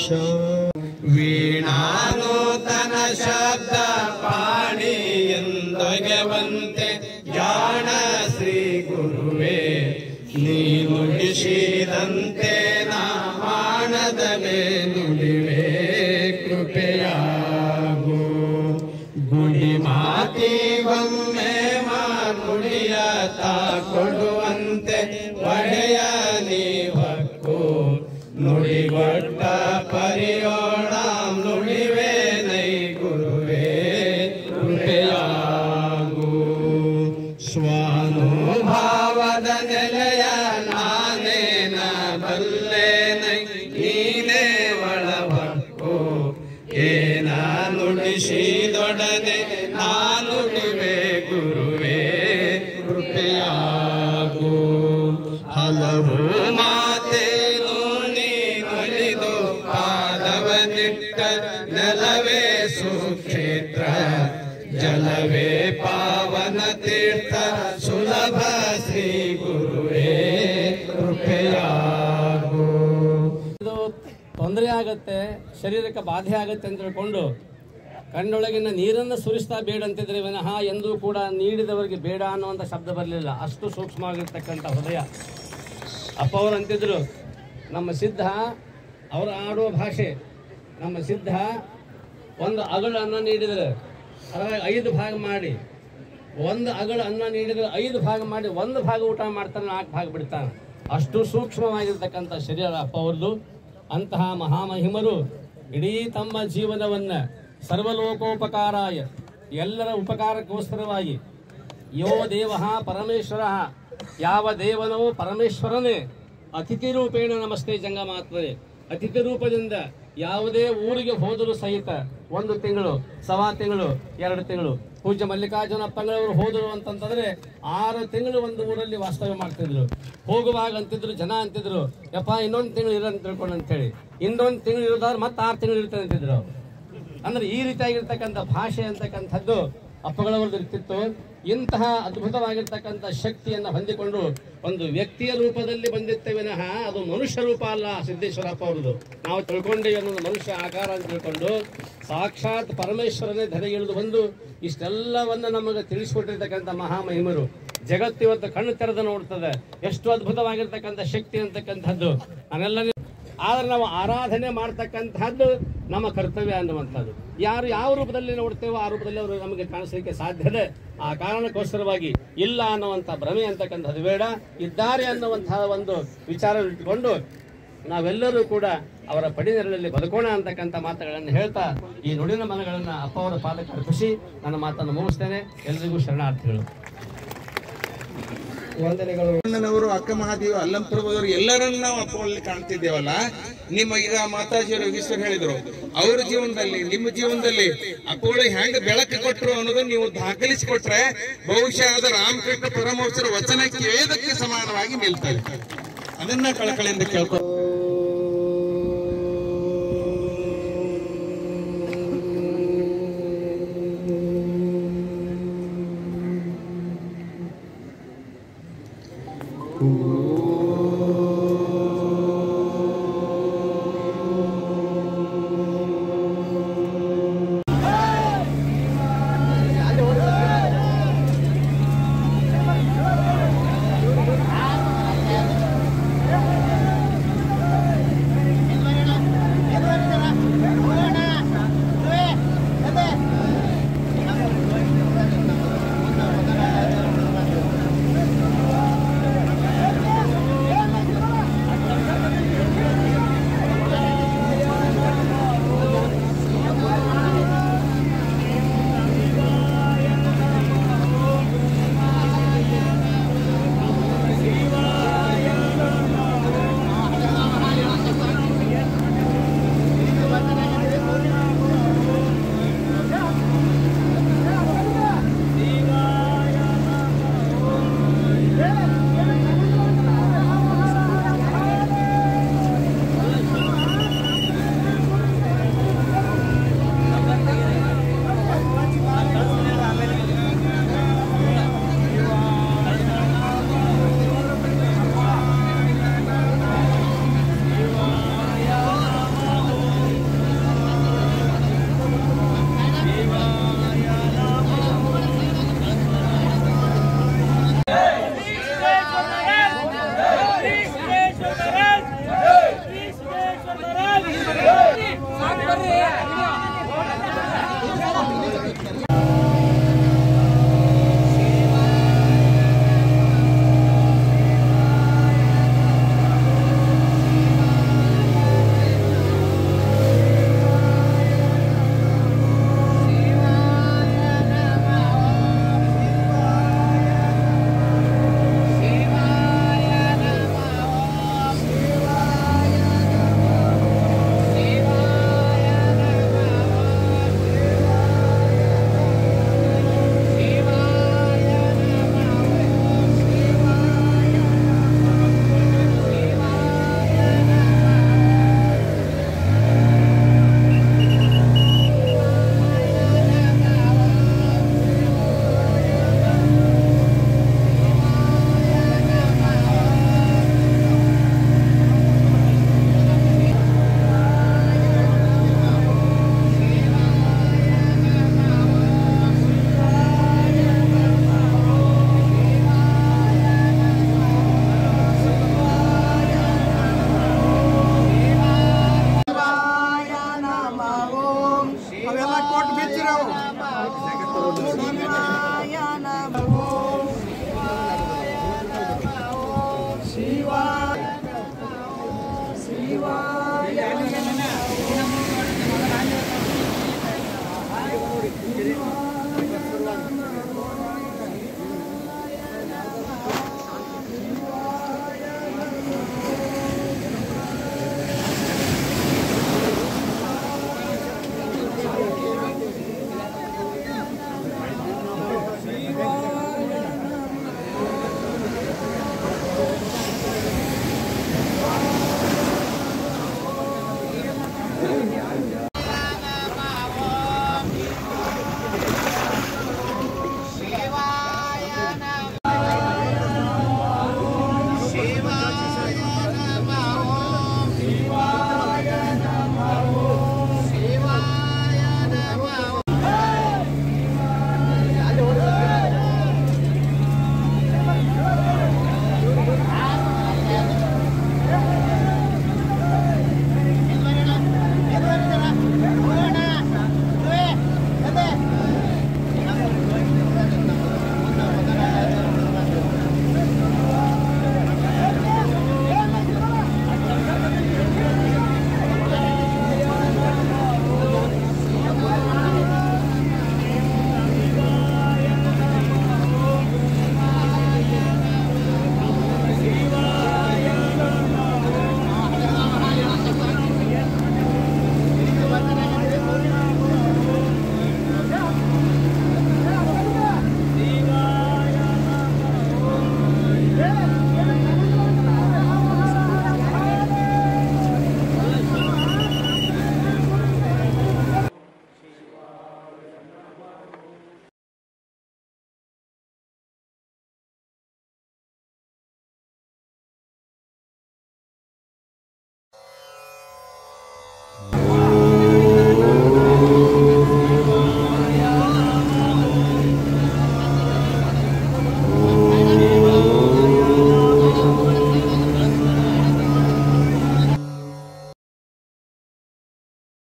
ವೀಣಾನೂತನ ಶಬ್ದ ಪಾಣಿ ಎಂದೊಗೆವಂತೆ ಜಾಣ ಶ್ರೀ ಗುರುವೇ ನೀ ನುಡಿಸಿದಂತೆ ನಾ ಮಾಡದಲೇ ನುಡಿವೆ ಕೃಪೆಯಾಗು ಗುಡಿ ಮಾತಿಗೊಮ್ಮೆ ನುಡಿಯ ತಾ ಕೊಡುವಂತೆ ಒಡೆಯ ನೀವಕ್ಕು ನುಡಿಗೊಟ್ಟ ಪರಿಯೋಣ ನುಡಿವೆ ನೈ ಗುರುವೇ ಕೃಪೆಯಾಗು ಸ್ವಾನುಭಾವದ ನೆಲೆಯ ನಾನೇನ ಬಲ್ಲೇನೈ ನೀನೇ ಒಳವಕ್ಕು ಏನ ನುಡಿಸಿದೊಡನೆ ನಾನು ನುಡಿವೆ ಗುರುವೇ ಕೃಪೆಯಾಗು ಹಲವು ಮಾತೇನು ನೀನೊಲಿದು ಪಾದವನಿಟ್ಟ ನೆಲವೇ ಸುಕ್ಷೇತ್ರ ಜಲವೇ ಪಾವನ ತೀರ್ಥ ಸುಲಭ ಶ್ರೀ ಗುರುವೇ ಕೃಪೆಯಾಗು ಇದು ತೊಂದರೆ ಆಗತ್ತೆ ಶರೀರಕ್ಕೆ ಬಾಧೆ ಆಗತ್ತೆ ಅಂತ ತಿಳ್ಕೊಂಡು ಕಣ್ಣೊಳಗಿನ ನೀರನ್ನು ಸುರಿಸ್ತಾ ಬೇಡ ಅಂತಿದ್ರೆ ವಿನಃ ಎಂದೂ ಕೂಡ ನೀಡಿದವರಿಗೆ ಬೇಡ ಅನ್ನುವಂಥ ಶಬ್ದ ಬರಲಿಲ್ಲ ಅಷ್ಟು ಸೂಕ್ಷ್ಮವಾಗಿರ್ತಕ್ಕಂಥ ಹೃದಯ ಅಪ್ಪ ಅವರು ಅಂತಿದ್ರು ನಮ್ಮ ಸಿದ್ಧ ಅವರು ಆಡುವ ಭಾಷೆ ನಮ್ಮ ಸಿದ್ಧ ಒಂದು ಅಗಳ ಅನ್ನ ನೀಡಿದರೆ ಅದರಾಗ ಐದು ಭಾಗ ಮಾಡಿ ಒಂದು ಅಗಳ ಅನ್ನ ನೀಡಿದರೆ ಐದು ಭಾಗ ಮಾಡಿ ಒಂದು ಭಾಗ ಊಟ ಮಾಡ್ತಾನೆ ನಾಲ್ಕು ಭಾಗ ಬಿಡ್ತಾನೆ ಅಷ್ಟು ಸೂಕ್ಷ್ಮವಾಗಿರ್ತಕ್ಕಂಥ ಶರೀರ ಅಪ್ಪ ಅವ್ರದ್ದು ಅಂತಹ ಮಹಾಮಹಿಮರು ಇಡೀ ತಮ್ಮ ಜೀವನವನ್ನ ಸರ್ವಲೋಕೋಪಕಾರಾಯ ಎಲ್ಲರ ಉಪಕಾರಕ್ಕೋಸ್ಕರವಾಗಿ ಯೋ ದೇವ ಪರಮೇಶ್ವರ ಯಾವ ದೇವನೋ ಪರಮೇಶ್ವರನೇ ಅತಿಥಿ ರೂಪೇಣ ನಮಸ್ತೆ ಜಂಗಮಾತ್ಮನೆ ಅತಿಥಿ ರೂಪದಿಂದ ಯಾವುದೇ ಊರಿಗೆ ಹೋದರೂ ಸಹಿತ ಒಂದು ತಿಂಗಳು ಸವಾ ತಿಂಗಳು ಎರಡು ತಿಂಗಳು ಪೂಜ್ಯ ಮಲ್ಲಿಕಾರ್ಜುನ ಅಪ್ಪಂಗಳವರು ಹೋದರು ಅಂತಂತಂದ್ರೆ ಆರು ತಿಂಗಳು ಒಂದು ಊರಲ್ಲಿ ವಾಸ್ತವ್ಯ ಮಾಡ್ತಿದ್ರು ಹೋಗುವಾಗ ಅಂತಿದ್ರು ಜನ ಅಂತಿದ್ರು ಯಪ್ಪ ಇನ್ನೊಂದು ತಿಂಗಳು ಇರ ಅಂತ ತಿಳ್ಕೊಂಡು ಅಂತೇಳಿ ಇನ್ನೊಂದು ತಿಂಗಳು ಇರೋದಾದ್ರೆ ಮತ್ತೆ ಆರು ತಿಂಗಳು ಇರ್ತದೆ ಅಂತಿದ್ರು ಅವ್ರು. ಅಂದ್ರೆ ಈ ರೀತಿಯಾಗಿರ್ತಕ್ಕಂಥ ಭಾಷೆ ಅಂತಕ್ಕಂಥದ್ದು ಅಪ್ಪಗಳವರದ್ದು ಇರ್ತಿತ್ತು ಇಂತಹ ಅದ್ಭುತವಾಗಿರ್ತಕ್ಕಂಥ ಶಕ್ತಿಯನ್ನು ಹೊಂದಿಕೊಂಡು ಒಂದು ವ್ಯಕ್ತಿಯ ರೂಪದಲ್ಲಿ ಬಂದಿತ್ತೆ ವಿನಃ ಅದು ಮನುಷ್ಯ ರೂಪ ಅಲ್ಲ ಸಿದ್ದೇಶ್ವರಪ್ಪ ಅವರದು ನಾವು ತಿಳ್ಕೊಂಡೇವೆ ಅನ್ನೋದು ಮನುಷ್ಯ ಆಕಾರ ಅಂತ ತಿಳ್ಕೊಂಡು ಸಾಕ್ಷಾತ್ ಪರಮೇಶ್ವರನೇ ಧರೆಗಿಳಿದು ಬಂದು ಇಷ್ಟೆಲ್ಲವನ್ನ ನಮಗೆ ತಿಳಿಸ್ಕೊಟ್ಟಿರ್ತಕ್ಕಂಥ ಮಹಾಮಹಿಮರು ಜಗತ್ತು ಇವತ್ತು ಕಣ್ಣು ತೆರೆದು ನೋಡ್ತದೆ ಎಷ್ಟು ಅದ್ಭುತವಾಗಿರ್ತಕ್ಕಂಥ ಶಕ್ತಿ ಅಂತಕ್ಕಂಥದ್ದು ನಾನೆಲ್ಲ ಆದ್ರೆ ನಾವು ಆರಾಧನೆ ಮಾಡ್ತಕ್ಕಂಥದ್ದು ನಮ್ಮ ಕರ್ತವ್ಯ ಅನ್ನುವಂಥದ್ದು ಯಾರು ಯಾವ ರೂಪದಲ್ಲಿ ನೋಡ್ತೇವೋ ಆ ರೂಪದಲ್ಲಿ ಅವರು ನಮಗೆ ಕಾಣಿಸಲಿಕ್ಕೆ ಸಾಧ್ಯತೆ ಆ ಕಾರಣಕ್ಕೋಸ್ಕರವಾಗಿ ಇಲ್ಲ ಅನ್ನುವಂಥ ಭ್ರಮೆ ಅಂತಕ್ಕಂಥದ್ದು ಬೇಡ ಇದ್ದಾರೆ ಅನ್ನುವಂತಹ ಒಂದು ವಿಚಾರ ಇಟ್ಟುಕೊಂಡು ನಾವೆಲ್ಲರೂ ಕೂಡ ಅವರ ಪಡಿನೆರಳಲ್ಲಿ ಬದುಕೋಣ ಅಂತಕ್ಕಂಥ ಮಾತುಗಳನ್ನು ಹೇಳ್ತಾ ಈ ನುಡಿನ ಮನಗಳನ್ನು ಅಪ್ಪ ಅವರ ಪಾದಕ್ಕೆ ಅರ್ಪಿಸಿ ನನ್ನ ಮಾತನ್ನು ಮುಗಿಸ್ತೇನೆ ಎಲ್ರಿಗೂ ಶರಣಾರ್ಥಿಗಳು ವಂದನೆಗಳು ಅಣ್ಣನವರು ಅಕ್ಕ ಮಹಾದೇವ ಅಲ್ಲಂಪುರದವರು ಎಲ್ಲರನ್ನ ನಾವು ಅಪ್ಪಗಳಲ್ಲಿ ಕಾಣ್ತಿದ್ದೇವಲ್ಲ ನಿಮ್ಮ ಈಗ ಮಾತಾಜಿಯವರು ಯೋಗೇಶ್ವರ್ ಹೇಳಿದ್ರು ಅವ್ರ ಜೀವನದಲ್ಲಿ ನಿಮ್ಮ ಜೀವನದಲ್ಲಿ ಅಪ್ಪಗಳು ಹೆಂಗ್ ಬೆಳಕು ಕೊಟ್ರು ಅನ್ನೋದನ್ನ ನೀವು ದಾಖಲಿಸಿಕೊಟ್ರೆ ಬಹುಶಃ ಅದು ರಾಮಕೃಷ್ಣ ಪರಮಹಂಸರ ವಚನಕ್ಕೆ ವೇದಕ್ಕೆ ಸಮಾನವಾಗಿ ನಿಲ್ತದೆ ಅದನ್ನ ಕಳಕಳಿಯಿಂದ ಕೇಳ್ಕೊ ಓ